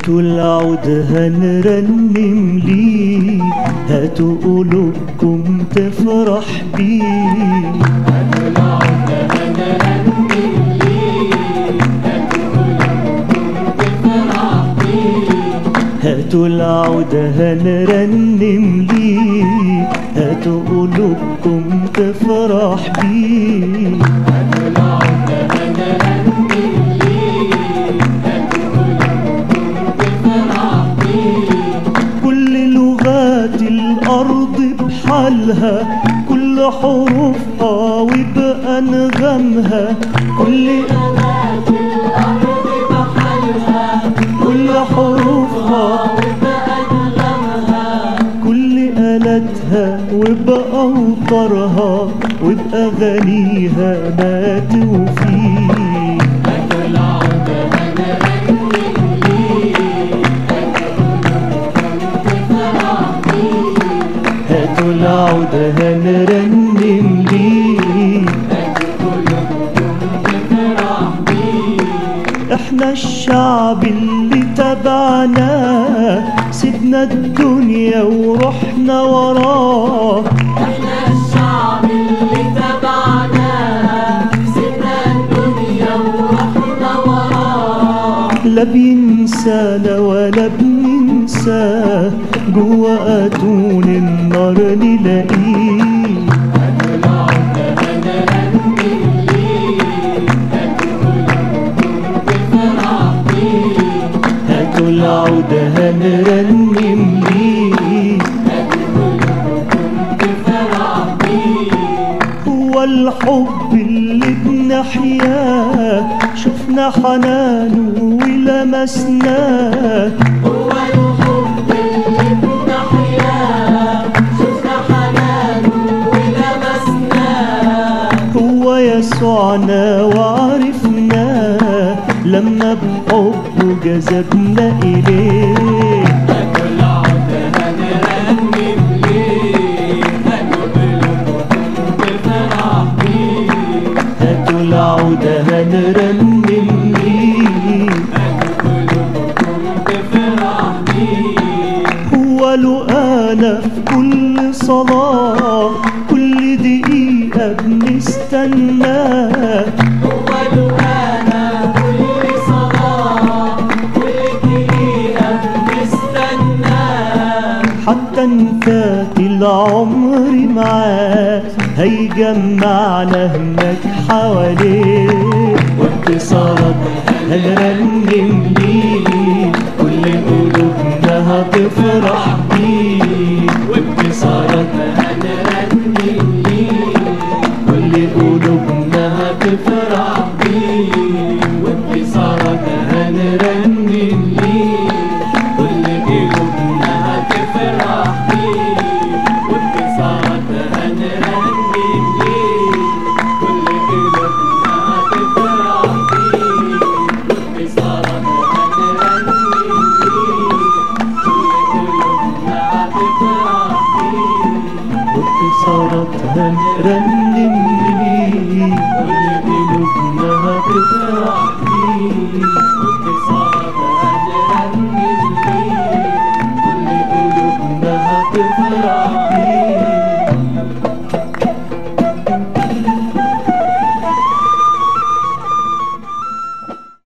هاتوا العود هنرنم ليه هاتوا قلوبكم تفرح بيه هاتوا العود هنرنم ليه هاتوا قلوبكم تفرح بيه كل لغات الأرض بحالها كل حروفها وبأنغامها كل لغات الأرض بحالها كل حروفها بأنغامها كل آلاتها وبأوتارها وبأغانيها ما توفيه هاتوا العود هنرنم ليه احنا الشعب اللي تبعناه سيبنا الدنيا ورحنا وراه احنا الشعب اللي تبعنا سيبنا الدنيا ورحنا وراه لا بينسانا ولا بننساه جوا اتون النار نلاقيه هاتوا العود هنرنم ليه هو الحب اللي بنحياه شفنا حنانه ولمسناه هو الحب اللي بنحياه شفنا حنانه ولمسناه هو يسوعنا وعرفناه لما بحبه جذبنا إليه هاتوا العود هنرنم ليه هو لقانا في كل صلاة كل دقيقة بنستناه هو دعانا كل صلاة كل دقيقة بنستناه حتى انفات العمر معاه هيجمعنا هناك حواليه وانتصارات هنرنم ليه كل قلوبنا هتفرح بيه وانتصارات